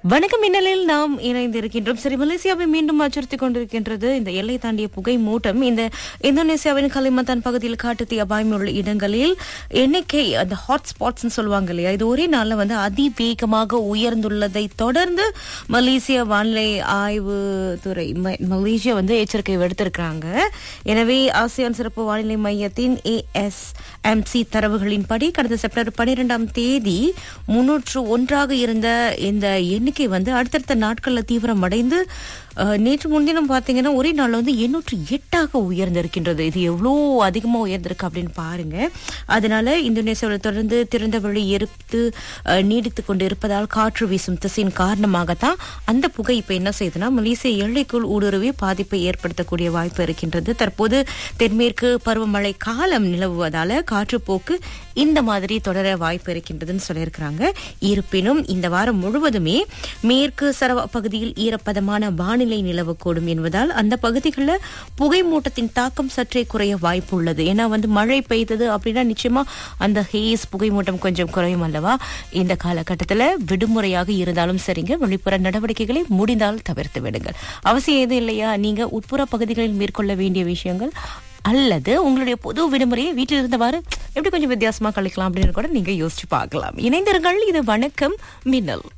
வணக்கம் மின்னலில் நாம் இணைந்திருக்கின்றோம் சரி மலேசியாவை மீண்டும் அச்சுறுத்திக் கொண்டிருக்கின்றது இந்த எல்லை தாண்டிய புகை மூட்டம் இந்த இந்தோனேசியாவின் கலிமத்தான் பகுதியில் காட்டுத்தீ அபாயம் உள்ள இடங்களில் எண்ணிக்கை அந்த ஹாட் ஸ்பாட்ஸ் சொல்லுவாங்க இல்லையா இது ஒரே நாள்ல வந்து அதிவேகமாக உயர்ந்துள்ளதை தொடர்ந்து மலேசிய வானிலை ஆய்வு துறை ம- மலேசியா வந்து எச்சரிக்கை விடுத்திருக்கிறாங்க எனவே ஆசியான் சிறப்பு வானிலை மையத்தின் ஏஎஸ்எம்சி தரவுகளின்படி கடந்த செப்டம்பர் பனிரெண்டாம் தேதி முன்னூற்று ஒன்றாக இருந்த இந்த எண்ணிக்கை வந்து அடுத்தடுத்த நாட்கள்ல தீவிரமடைந்து அஹ், நேற்று முன்தினம் பாத்தீங்கன்னா ஒரே நாள்ல வந்து எண்ணூற்று எட்டாக உயர்ந்திருக்கின்றது இது எவ்வளோ அதிகமா உயர்ந்திருக்கு அப்படின்னு பாருங்க அதனால இந்தோனேசியாவில் தொடர்ந்து திறந்த வழி எரித்து அஹ், நீடித்துக் கொண்டு இருப்பதால் காற்று வீசும் திசையின் காரணமாகத்தான் அந்த புகை இப்ப என்ன செய்யுதுன்னா மலேசிய எல்லைக்குள் ஊடுருவி பாதிப்பை ஏற்படுத்தக்கூடிய வாய்ப்பு இருக்கின்றது தற்போது தென்மேற்கு பருவமழை காலம் நிலவுவதால காற்றுப்போக்கு இந்த மாதிரி தொடர வாய்ப்பு இருக்கின்றதுன்னு சொல்லியிருக்கிறாங்க இருப்பினும் இந்த வாரம் முழுவதுமே மேற்கு சரவா பகுதியில் ஈரப்பதமான வானிலை நிலவக்கூடும் என்பதால் அந்த பகுதிகளில் புகை மூட்டத்தின் தாக்கம் சற்றே குறைய வாய்ப்பு உள்ளது ஏன்னா வந்து மழை பெய்தது அப்படின்னா நிச்சயமா அந்த ஹேஸ் புகை மூட்டம் கொஞ்சம் குறையும் அல்லவா இந்த காலகட்டத்தில் விடுமுறையாக இருந்தாலும் சரிங்க வெளிப்புற நடவடிக்கைகளை முடிந்தால் தவிர்த்து விடுங்கள் அவசியம் எதுவும் இல்லையா நீங்க உட்புற பகுதிகளில் மேற்கொள்ள வேண்டிய விஷயங்கள் அல்லது உங்களுடைய பொது விடுமுறையை வீட்டில் இருந்தவாறு எப்படி கொஞ்சம் வித்தியாசமா கழிக்கலாம் அப்படின்னு கூட நீங்க யோசிச்சு பார்க்கலாம் இணைந்திருங்கள் இது வணக்கம் மின்னல்